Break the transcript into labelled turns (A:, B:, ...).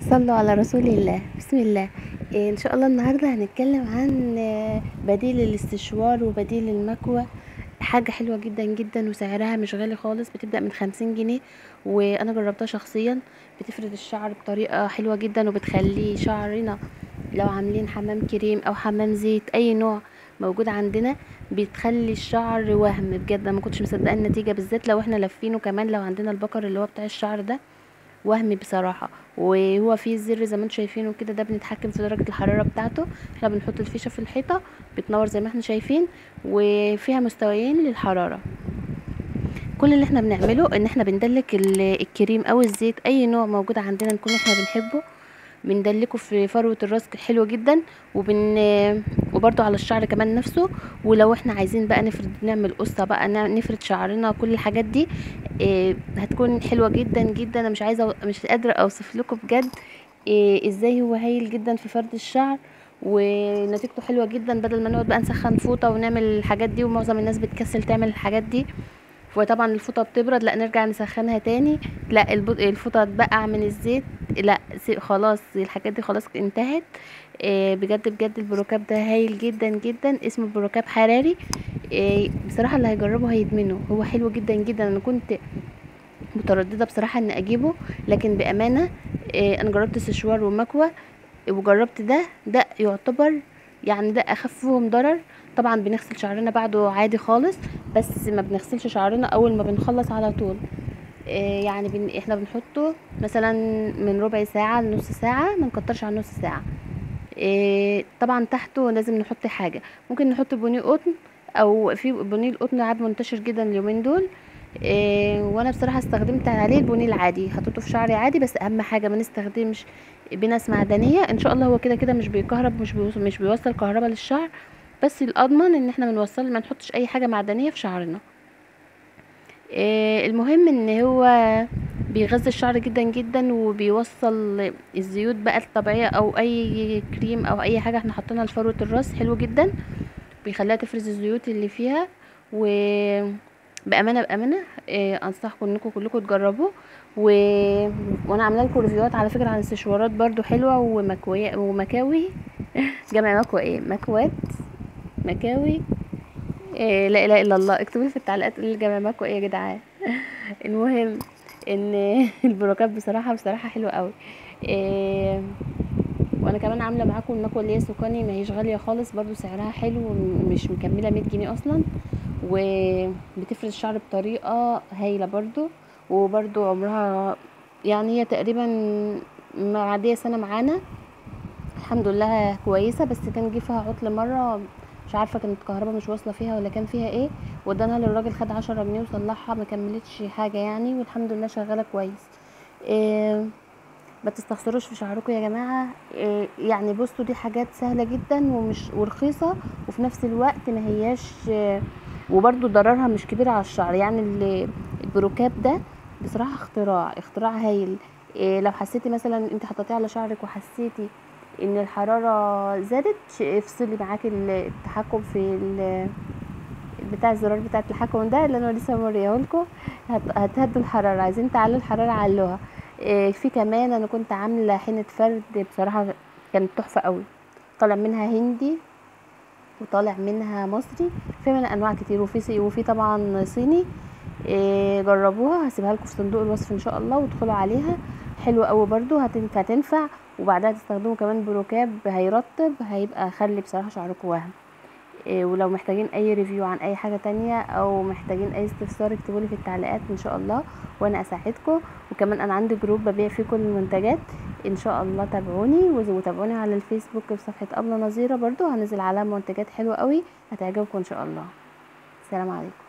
A: صلوا على رسول الله بسم الله إيه ان شاء الله النهارده هنتكلم عن آه، بديل الاستشوار وبديل المكوى حاجة حلوة جدا جدا وسعرها مش غالي خالص بتبدأ من خمسين جنيه وانا جربتها شخصيا بتفرد الشعر بطريقة حلوة جدا وبتخلي شعرنا لو عاملين حمام كريم او حمام زيت اي نوع موجود عندنا بتخلي الشعر وهم بجد انا ما كنتش مصدقه النتيجه بالذات لو احنا لافينه كمان لو عندنا البكر اللي هو بتاع الشعر ده وهمي بصراحه وهو فيه زر زي ما انتم شايفينه كده ده بنتحكم في درجه الحراره بتاعته احنا بنحط الفيشه في الحيطه بتنور زي ما احنا شايفين وفيها مستويين للحراره كل اللي احنا بنعمله ان احنا بندلك ال- الكريم او الزيت اي نوع موجود عندنا نكون احنا بنحبه بندلكه في فروة الراس حلوة جدا وبن وبرضو على الشعر كمان نفسه ولو احنا عايزين بقى نفرد نعمل قصة بقى نع- نفرد شعرنا كل الحاجات دي إيه هتكون حلوة جدا جدا انا مش عايزة مش قادرة اوصف لكم بجد إيه ازاي هو هايل جدا في فرد الشعر ونتيجته حلوة جدا بدل ما نقعد بقى نسخن فوطة ونعمل الحاجات دي ومعظم الناس بتكسل تعمل الحاجات دي وطبعا الفوطه بتبرد لا نرجع نسخنها تاني لا الب- الفوطه اتبقع من الزيت لا س- خلاص الحاجات دي خلاص انتهت آه، بجد بجد البروكاب ده هايل جدا جدا اسمه بروكاب حراري آه، بصراحه اللي هيجربه هيدمنه هو حلو جدا جدا انا كنت متردده بصراحه ان اجيبه لكن بامانه آه، انا جربت سشوار ومكوى وجربت ده ده يعتبر يعني ده اخفهم ضرر طبعا بنغسل شعرنا بعده عادي خالص بس ما بنغسلش شعرنا اول ما بنخلص على طول آه، يعني بن... احنا بنحطه مثلا من ربع ساعة لنص ساعة ما نكترش عن نص ساعة آه، طبعا تحته لازم نحط حاجة ممكن نحط بني قطن او في بني القطن عاد منتشر جدا اليومين دول إيه وانا بصراحه استخدمت عليه البني العادي حطيته في شعري عادي بس اهم حاجه ما نستخدمش بناس معدنيه ان شاء الله هو كده كده مش بيكهرب مش بيوصل مش بيوصل كهرباء للشعر بس الاضمن ان احنا بنوصل ما نحطش اي حاجه معدنيه في شعرنا إيه المهم ان هو بيغذي الشعر جدا جدا وبيوصل الزيوت بقى الطبيعيه او اي كريم او اي حاجه احنا حاطينها لفروه الراس حلو جدا بيخليها تفرز الزيوت اللي فيها و بامانه بامانه إيه انصحكم انكم كلكم تجربوه و... وانا عامله لكم ريفيوهات على فكره عن استشوارات برضو حلوه ومكويه ومكاوي جمع مكوى ايه مكوات مكاوي إيه لا اله الا الله اكتبوا لي في التعليقات اللي جمع مكوى ايه يا جدعان المهم ان البروكات بصراحه بصراحه حلوه قوي إيه وانا كمان عامله معاكم المكوه اللي هي سوكاني ما هيش غاليه خالص برضو سعرها حلو مش مكمله 100 جنيه اصلا وبتفرد الشعر بطريقه هايله برضو وبرضو عمرها يعني هي تقريبا معديه سنه معانا الحمد لله كويسه بس كان جه فيها عطل مره مش عارفه كانت الكهرباء مش واصله فيها ولا كان فيها ايه ودانا للراجل خد عشرة جنيه وصلحها ما كملتش حاجه يعني والحمد لله شغاله كويس إيه ما تستخسروش في شعركم يا جماعه إيه يعني بصوا دي حاجات سهله جدا ومش ورخيصه وفي نفس الوقت ما هياش إيه وبرضو ضررها مش كبير على الشعر يعني ال- البروكاب ده بصراحه اختراع اختراع هايل إيه لو حسيتي مثلا انت حطيتيه على شعرك وحسيتي ان الحراره زادت ش- افصلي معاكي ال- التحكم في ال- بتاع الزرار بتاع التحكم ده اللي انا لسه موريهولكوا هت- هتهدوا الحراره عايزين تعلوا الحراره علوها إيه في كمان انا كنت عامله حنه فرد بصراحه كانت تحفه قوي طالع منها هندي وطالع منها مصري في منها انواع كتير وفي صي- وفي طبعا صيني إيه جربوها هسيبها لكم في صندوق الوصف ان شاء الله وادخلوا عليها حلوه قوي برضو هتن- هتنفع وبعدها تستخدموا كمان بروكاب هيرطب هيبقى خلي بصراحه شعركم وهم إيه ولو محتاجين اي ريفيو عن اي حاجه تانية او محتاجين اي استفسار اكتبوا لي في التعليقات ان شاء الله وانا اساعدكم وكمان انا عندي جروب ببيع فيه كل المنتجات ان شاء الله تابعوني وز- وتابعوني على الفيسبوك بصفحه ابله نظيره برضو هنزل عليها منتجات حلوه قوي هتعجبكم ان شاء الله السلام عليكم